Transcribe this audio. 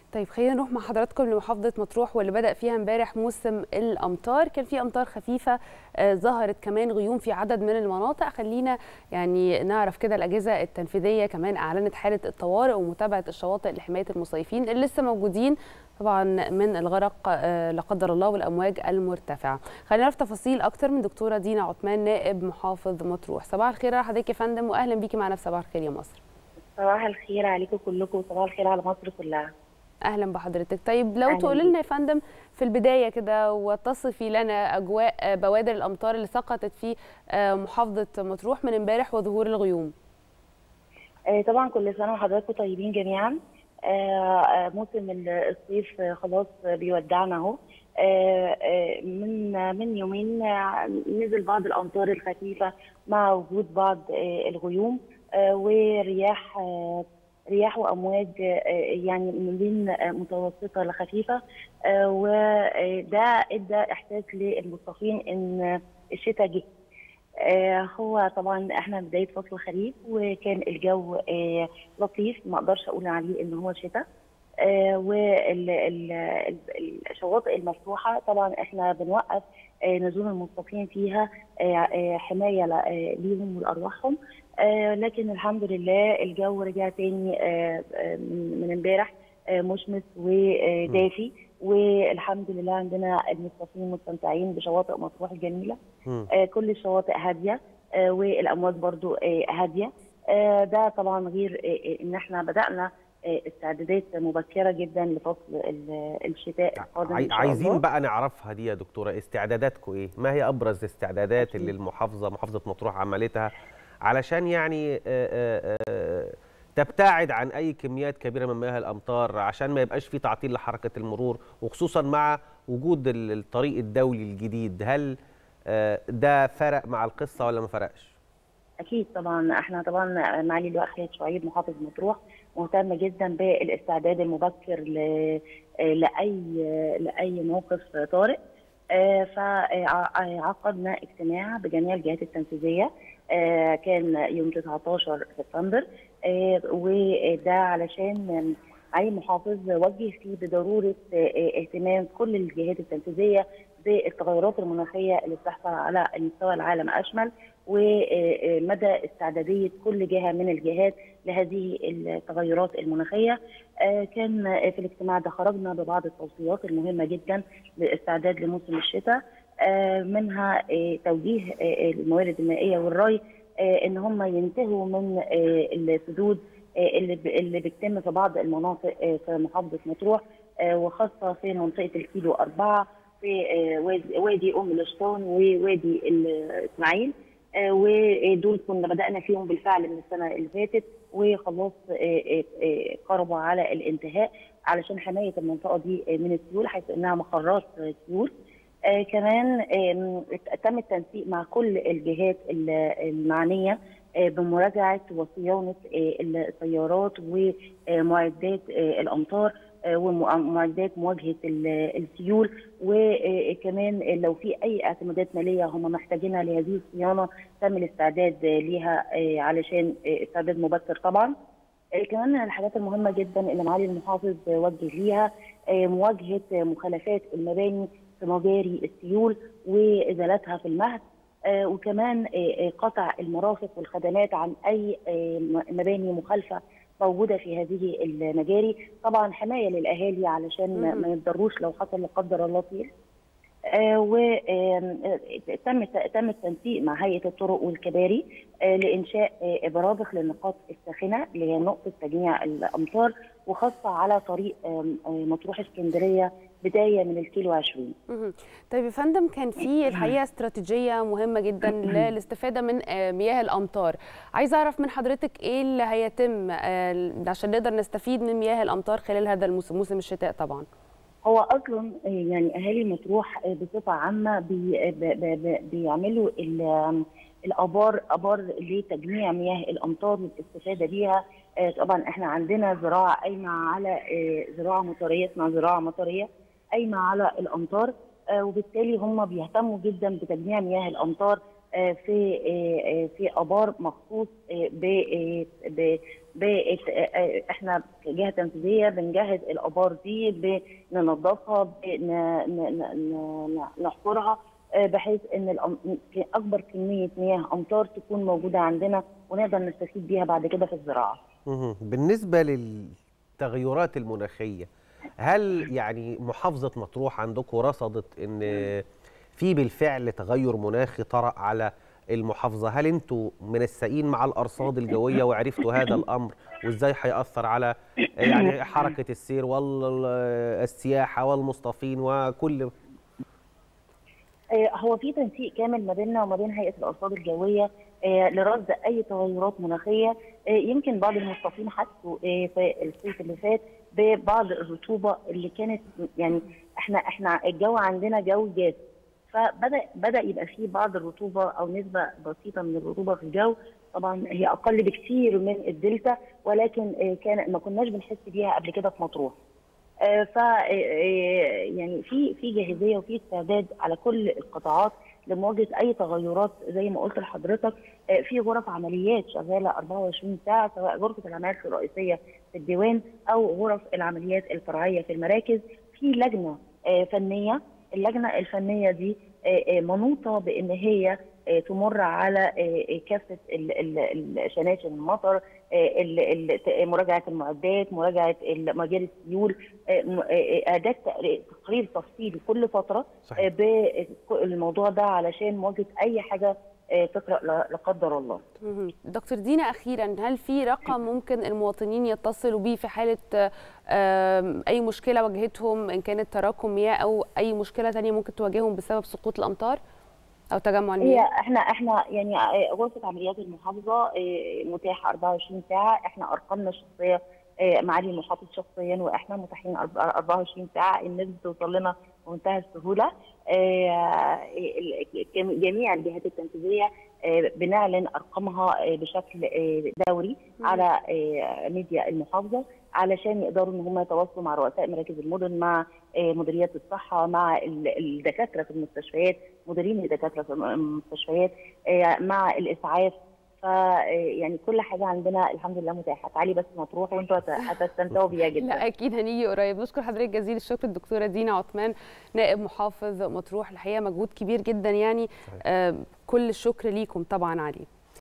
طيب خلينا نروح مع حضراتكم لمحافظه مطروح واللي بدا فيها امبارح موسم الامطار كان في امطار خفيفه آه ظهرت كمان غيوم في عدد من المناطق خلينا يعني نعرف كده الاجهزه التنفيذيه كمان اعلنت حاله الطوارئ ومتابعه الشواطئ لحمايه المصيفين اللي لسه موجودين طبعا من الغرق آه لا قدر الله والامواج المرتفعه خلينا نعرف تفاصيل اكتر من دكتوره دينا عثمان نائب محافظ مطروح صباح الخير على حضرتك يا فندم واهلا بيكي معنا في صباح الخير يا مصر صباح الخير عليكم كلكم وصباح الخير على مصر كلها اهلا بحضرتك طيب لو تقولي لنا يا فندم في البدايه كده وتصفي لنا اجواء بوادر الامطار اللي سقطت في محافظه مطروح من امبارح وظهور الغيوم طبعا كل سنه وحضراتكم طيبين جميعا موسم الصيف خلاص بيودعنا اهو من من يومين نزل بعض الامطار الخفيفه مع وجود بعض الغيوم ورياح رياح وامواج يعني من بين متوسطه لخفيفه وده ادى احساس للمصطفين ان الشتاء جه هو طبعا احنا بدايه فصل الخريف وكان الجو لطيف ما اقدرش اقول عليه ان هو شتاء والشواطئ المفتوحه طبعا احنا بنوقف نزول المصطفين فيها حمايه ليهم ولارواحهم لكن الحمد لله الجو رجع تاني من امبارح مشمس ودافي والحمد لله عندنا المصطفين مستمتعين بشواطئ مطروح الجميله كل الشواطئ هاديه والامواج برضو هاديه ده طبعا غير ان احنا بدانا استعدادات مبكره جدا لفصل الشتاء القادم إن شاء عايزين الله. بقى نعرفها دي يا دكتوره استعداداتكم ايه؟ ما هي ابرز الاستعدادات أكيد. اللي المحافظه محافظه مطروح عملتها علشان يعني آآ آآ تبتعد عن اي كميات كبيره من مياه الامطار عشان ما يبقاش في تعطيل لحركه المرور وخصوصا مع وجود الطريق الدولي الجديد هل ده فرق مع القصه ولا ما فرقش؟ اكيد طبعا احنا طبعا معالي اللواء خالد شعيب محافظ مطروح مهتم جدا بالاستعداد المبكر لاي لاي موقف طارئ فعقدنا اجتماع بجميع الجهات التنفيذيه كان يوم 19 سبتمبر وده علشان اي محافظ وجه فيه بضروره اهتمام كل الجهات التنفيذيه بالتغيرات المناخيه اللي بتحصل على مستوى العالم اشمل ومدى استعداديه كل جهه من الجهات لهذه التغيرات المناخيه كان في الاجتماع ده خرجنا ببعض التوصيات المهمه جدا للاستعداد لموسم الشتاء منها توجيه الموارد المائيه والري ان هم ينتهوا من السدود اللي اللي بتتم في بعض المناطق في محافظه مطروح وخاصه في منطقه الكيلو أربعة في وادي ام الشطان ووادي اسماعيل ودول كنا بدانا فيهم بالفعل من السنه اللي فاتت وخلاص قربوا على الانتهاء علشان حمايه المنطقه دي من السيول حيث انها مخرات سيول آه كمان آه تم التنسيق مع كل الجهات المعنيه آه بمراجعه وصيانه السيارات ومعدات الامطار ومعدات مواجهه السيول وكمان لو في اي اعتمادات ماليه هم محتاجينها لهذه الصيانه تم الاستعداد ليها علشان استعداد مبكر طبعا. كمان من الحاجات المهمه جدا اللي معالي المحافظ وجه ليها مواجهه مخالفات المباني في مجاري السيول وازالتها في المهد آه وكمان آه قطع المرافق والخدمات عن اي آه مباني مخالفه موجوده في هذه المجاري طبعا حمايه للاهالي علشان ما يتضروش لو حصل لا قدر الله طير وتم تم التنسيق مع هيئه الطرق والكباري لانشاء برابخ للنقاط الساخنه اللي هي نقطه تجميع الامطار وخاصه على طريق مطروح اسكندريه بدايه من الكيلو 20 طيب يا فندم كان في الحقيقه استراتيجيه مهمه جدا للاستفاده من مياه الامطار عايزه اعرف من حضرتك ايه اللي هيتم عشان نقدر نستفيد من مياه الامطار خلال هذا الموسم موسم الشتاء طبعا هو اصلا يعني اهالي مطروح بصفه عامه بي بي بيعملوا الابار ابار لتجميع مياه الامطار والاستفاده بيها طبعا احنا عندنا زراعه قايمه على زراعه مطريه اسمها زراعه مطريه قايمه على الامطار وبالتالي هم بيهتموا جدا بتجميع مياه الامطار في في ابار مخصوص بت- آه، احنا كجهه تنفيذيه بنجهز الابار دي بننظفها بن- ن- ن- ن- نحفرها آه، بحيث ان الأم- اكبر كميه مياه امطار تكون موجوده عندنا ونقدر نستفيد بيها بعد كده في الزراعه. مهم. بالنسبة للتغيرات المناخية هل يعني محافظة مطروح عندكم رصدت ان في بالفعل تغير مناخي طرأ على المحافظة هل انتوا منسقين مع الأرصاد الجوية وعرفتوا هذا الأمر وازاي هيأثر على يعني حركة السير والسياحة والمصطفين وكل آه، هو في تنسيق كامل ما بيننا وما بين هيئه الارصاد الجويه آه، لرصد اي تغيرات مناخيه آه، يمكن بعض المصطفين حسوا آه، في الصيف اللي فات ببعض الرطوبه اللي كانت يعني احنا احنا الجو عندنا جو جاف فبدا بدا يبقى فيه بعض الرطوبه او نسبه بسيطه من الرطوبه في الجو طبعا هي اقل بكثير من الدلتا ولكن آه، كان ما كناش بنحس بيها قبل كده في مطروح آه، ف آه، آه، يعني في في جاهزيه وفي استعداد على كل القطاعات لمواجهه اي تغيرات زي ما قلت لحضرتك آه، في غرف عمليات شغاله 24 ساعه سواء غرفه العمليات الرئيسيه في الديوان او غرف العمليات الفرعيه في المراكز في لجنه آه، فنيه اللجنه الفنيه دي آه، آه، منوطه بان هي آه، تمر على آه، آه، كافه ال- ال- ال- شناشن المطر آه، ال- ال- مراجعه المعدات مراجعه ال- مجال السيول آه، م- آه، اداه تقرير- تقرير تفصيلي كل فتره صحيح. بالموضوع ده علشان مواجهه اي حاجه آه، تقرا لا لا قدر الله مهم. دكتور دينا اخيرا هل في رقم ممكن المواطنين يتصلوا بيه في حاله آم، اي مشكله واجهتهم ان كانت تراكم مياه او اي مشكله ثانيه ممكن تواجههم بسبب سقوط الامطار او تجمع هي المياه احنا احنا يعني آه، غرفه عمليات المحافظه آه، متاحه 24 ساعه احنا ارقامنا الشخصيه آه، معالي المحافظ شخصيا واحنا متاحين أرب- 24 ساعه الناس بتوصل لنا بمنتهى السهوله آه، ال- ال- جميع الجهات التنفيذيه آه، بنعلن ارقامها آه، بشكل آه، دوري مم. على آه، ميديا المحافظه علشان يقدروا ان هم يتواصلوا مع رؤساء مراكز المدن مع آه، مديريات الصحه مع ال- الدكاتره في المستشفيات مديرين الدكاتره في المستشفيات آه، مع الاسعاف ف آه، يعني كل حاجه عندنا الحمد لله متاحه تعالي بس مطروح وانتوا هت- هتستمتعوا بيها جدا لا اكيد هنيجي قريب نشكر حضرتك جزيل الشكر الدكتوره دينا عثمان نائب محافظ مطروح الحقيقه مجهود كبير جدا يعني آه كل الشكر ليكم طبعا عليه